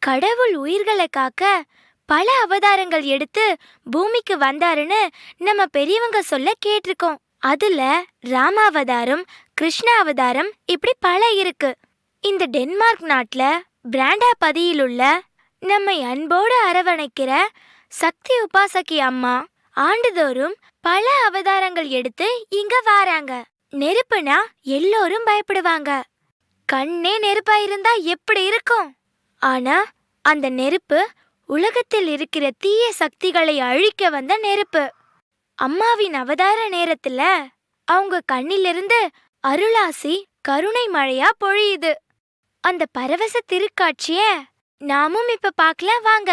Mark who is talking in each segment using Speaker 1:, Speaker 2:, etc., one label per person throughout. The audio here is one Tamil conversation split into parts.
Speaker 1: கடவுள் உயிர்களை காக்க பல அவதாரங்கள் எடுத்து பூமிக்கு வந்தாருன்னு நம்ம பெரியவங்க சொல்ல கேட்டிருக்கோம் அதுல ராமாவதாரம் கிருஷ்ண அவதாரம் இப்படி பல இருக்கு இந்த டென்மார்க் நாட்டுல பிராண்டா பதியிலுள்ள நம்மை அன்போடு அரவணைக்கிற சக்தி உபாசகி அம்மா ஆண்டுதோறும் பல அவதாரங்கள் எடுத்து இங்க வாராங்க நெருப்புனா எல்லோரும் பயப்படுவாங்க கண்ணே நெருப்பா இருந்தா எப்படி இருக்கும் ஆனா அந்த நெருப்பு உலகத்தில் இருக்கிற தீய சக்திகளை அழிக்க வந்த நெருப்பு அம்மாவின் அவதார நேரத்துல அவங்க கண்ணிலிருந்து அருளாசி கருணை மழையா பொழியுது அந்த பரவச திருக்காட்சிய நாமும் இப்ப பார்க்கலாம் வாங்க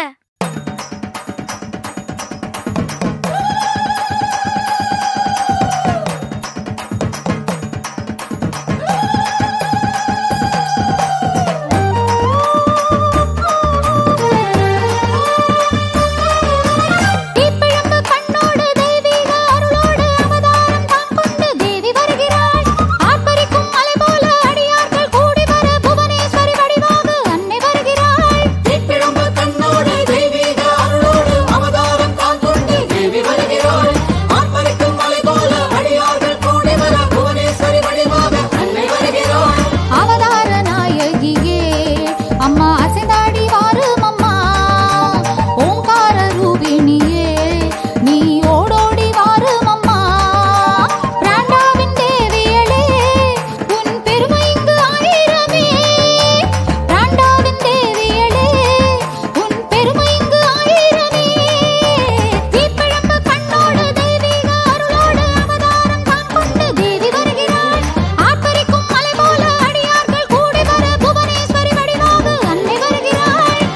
Speaker 2: தீப்பிழம்பு கண்ணோடு தெய்வீக அருளோடு அவதாரம் தாம் கொண்டு தேவி வருகிறாள் ஆர்ப்பரிக்கும் மலை போல அடியார்கள் கூடி வர புவனேஸ்வரி வடிவாக அன்னை வருகிறாள்
Speaker 3: தீப்பிழம்பு கண்ணோடு தெய்வீக அருளோடு அவதாரம் தான் கொண்டு தேவி வருகிறாள் ஆர்ப்பரிக்கும் மலை போல அடியார்கள் கூடி வர புவனேஸ்வரி வடிவாக அன்னை வருகிறாள்
Speaker 2: அவதார நாயகியே அம்மா அசைந்தாடி வாரும் அம்மா ஓங்கார ரூபிணியே நீ ஓடோடி வாரும் அம்மா பிராண்டாவின் தேவியளே உன் பெருமை இங்கு ஆயிரமே பிராண்டாவின் தேவியளே உன் பெருமை இங்கு ஆயிரமே தீப்பிழம்பு கண்ணோடு தெய்வீக அருளோடு அவதாரம் தான் கொண்டு தேவி வருகிறாள் ஆர்ப்பரிக்கும் மலை போல அடியார்கள் கூடி வர புவனேஸ்வரி வடிவாக அன்னை வருகிறாள்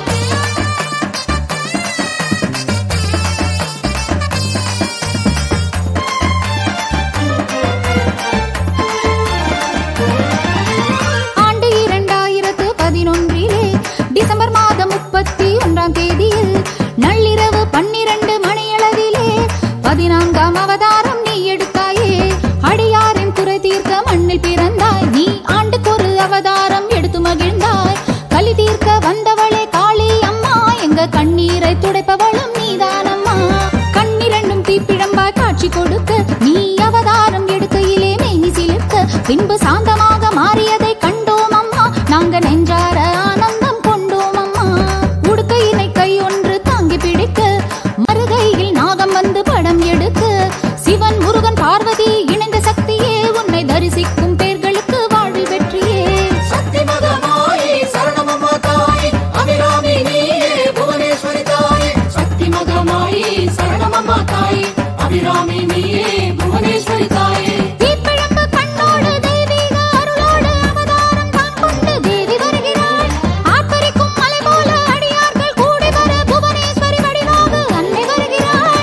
Speaker 2: ஆண்டு இரண்டாயிரத்து பதினொன்றிலே டிசம்பர் மாதம் முப்பத்தி ஒன்றாம் தேதியில் நள்ளிரவு பன்னிரண்டு மணியளவிலே பதினான்காம் அவதாரம் நீ எடுத்தாயே அடியாரின் குறை தீர்க்க மண்ணில் பிறந்தாய் நீ ஆண்டுக்கொரு அவதாரம் எடுத்து மகிழ்ந்தாய் கலி தீர்க்க வந்தவளே காளி அம்மா எங்க கண்ணீரை துடைப்பவளும் நீதானம்மா கண்ணிரண்டும் தீப்பிழம்பாய் காட்சி கொடுக்க நீ அவதாரம் எடுக்கையிலே மெய்னி சிலிர்க்க பின்பு சாந்தமாக மாறியதை கண்டோம் அம்மா நாங்க நெஞ்சார ஆனந்தம் கொண்டோம் அம்மா உடுக்கையினை கை ஒன்று தாங்கி பிடிக்க மறுகையில் நாகம் வந்து படம் எடுக்க சிவன் முருகன் பார்வதி இணைந்த சக்தியே உன்னை தரிசிக்கும் பேர்களுக்கு வாழ்வில் வெற்றியே
Speaker 3: சக்தி மகமாயி சரணமம்மா தாய் அபிராமி நீயே புவனேஸ்வரி தாய் சக்தி மகமாயி சரணமம்மா தாய் அபிராமி நீயே புவனேஸ்வரி தாயே
Speaker 2: தீப்பிழம்பு கண்ணோடு தெய்வீக அருளோடு அவதாரம் தான் கொண்டு தேவி வருகிறாள் ஆர்ப்பரிக்கும் மலை போல அடியார்கள் கூடி வர புவனேஸ்வரி வடிவாக அன்னை வருகிறாள்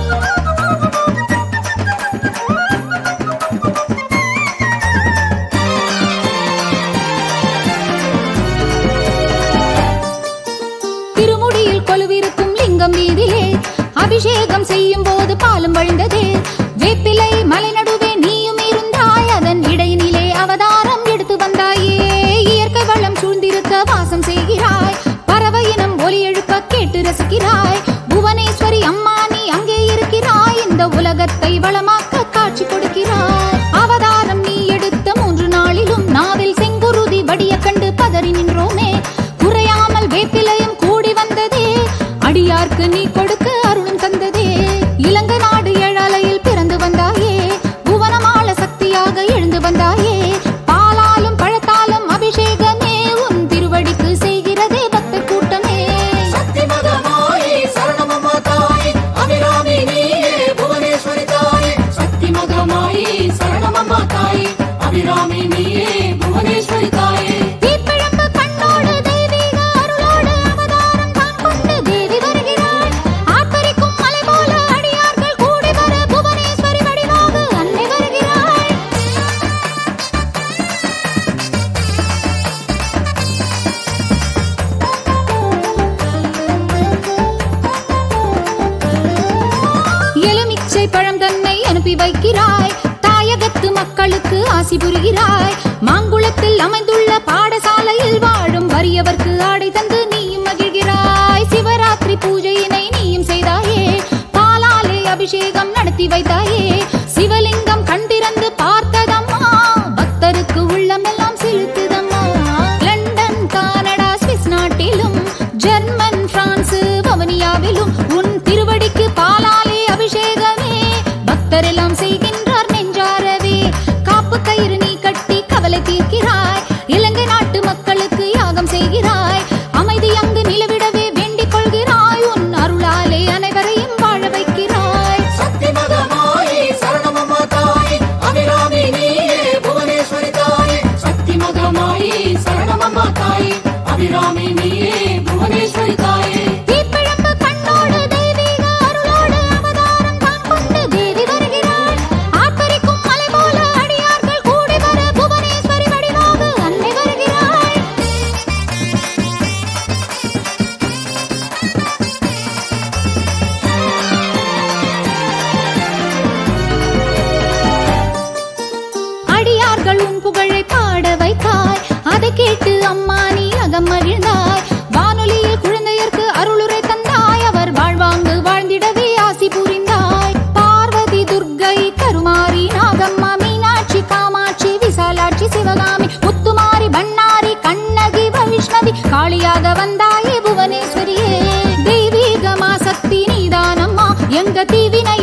Speaker 2: திருமுடியில் கொலுவிருக்கும் லிங்கம் வீதியே அபிஷேகம் செய்யும் போது பாலும் வழிந்ததே வேப்பிலை மலை நடுவே நீயும் இருந்தாய் அதன் இடையினிலே அவதாரம் எடுத்து வந்தாயே இயற்கை வளம் சூழ்ந்திருக்க வாசம் செய்கிறாய் பறவையினம் ஒலி எழுப்ப கேட்டு ரசிக்கிறாய் புவனேஸ்வரி அம்மா நீ அங்கே இருக்கிறாய் இந்த உலகத்தை வளமாக்க காட்சி கொடுக்கிறாய் அவதாரம் நீ எடுத்த மூன்று நாளிலும் நாவில் செங்குருதி வடிய கண்டு பதறி நின்றோமே குறையாமல் வேப்பிலையும் கூடி வந்ததே அடியார்க்கு நீ கொடுக்க அருளும் தந்ததே இலங்கை நாடு ஏழாலையில் பிறந்து வந்தாயே புவனமால சக்தியாக எழுந்து வந்தாயே பாலாலும் பழத்தாலும் அபிஷேகமே உன் திருவடிக்கு செய்கிறதே பக்தர் கூட்டமே
Speaker 3: சக்தி மகமாயி சரணமம்மா தாய் அபிராமி நீயே புவனேஸ்வரி தாய் சக்தி மகமாயி சரணமம்மா தாய் அபிராமி நீயே புவனேஸ்வரி தாயே
Speaker 2: தீப்பிழம்பு கண்ணோடு தெய்வீக அருளோடு அவதாரம் தான் கொண்டு தேவி வருகிறாள் ஆர்ப்பரிக்கும் மலை போல அடியார்கள் கூடி வர புவனேஸ்வரி வடிவாக அன்னை வருகிறாள் எலுமிச்சை பழம் தன்னை அனுப்பி வைக்கிறாய் தாயகத்து மக்களுக்கு ஆசி புரிகிறாய் மாங்குளத்தில் அமைந்துள்ள பாடசாலையில் வாழும் வறியவர்க்கு ஆடை தந்து நீயும் மகிழ அபிஷேகம் நடத்தி வைத்தாயே சிவலிங்கம் கண் திறந்து பார்த்ததம்மா பக்தருக்கு உள்ளமெல்லாம் செலுத்துதம்மா லண்டன் கனடா சுவிஸ் நாட்டிலும் ஜெர்மன் பிரான்ஸ் வவனியாவிலும் உன் திருவடிக்கு பாலாலே அபிஷேகமே பக்தரெல்லாம் செய்கின்றார் நெஞ்சாரவே காப்பு கயிறு நீ கட்டி கவலை தீர்க்கிறாய் இலங்கை நாட்டு மக்களுக்கு யாகம் செய்கிறாய் அமைதி அங்கு நிலவிடவே வேண்டிக் கொள்கிறாய் உன் அருளாலே அனைவரையும் வாழ வைக்கிறாய்
Speaker 3: சக்தி மகமாயி சரணமம்மா தாய் அபிராமி நீயே புவனேஸ்வரி தாய் சக்தி மகமாயி சரணமம்மா தாய் அபிராமி நீயே புவனேஸ்வரி தாயே
Speaker 2: தீப்பிழம்பு கண்ணோடு தெய்வீக அருளோடு அவதாரம் தான் கொண்டு தேவி வருகிறாள் ஆர்ப்பரிக்கும் மலை போல அடியார்கள் கூடி வர புவனேஸ்வரி வடிவாக அன்னை வருகிறாள் அடியார்கள் உன் புகழை பாட வைத்தாய் அதை கேட்டு அம்மா நீ அகம் மகிழ்ந்தாய் வானொலியில் குழந்தையர்க்கு அருளுரை தந்தாய் அவர் வாழ்வாங்கு வாழ்ந்திடவே ஆசி புரிந்தாய் பார்வதி துர்க்கை கருமாரி நாகம்மா மீனாட்சி காமாட்சி விசாலாட்சி சிவகாமி முத்துமாரி பண்ணாரி கண்ணகி வைஷ்ணவி காளியாக வந்தாயே புவனேஸ்வரியே தெய்வீகமா சக்தி நீதானம்மா எங்க தீவினை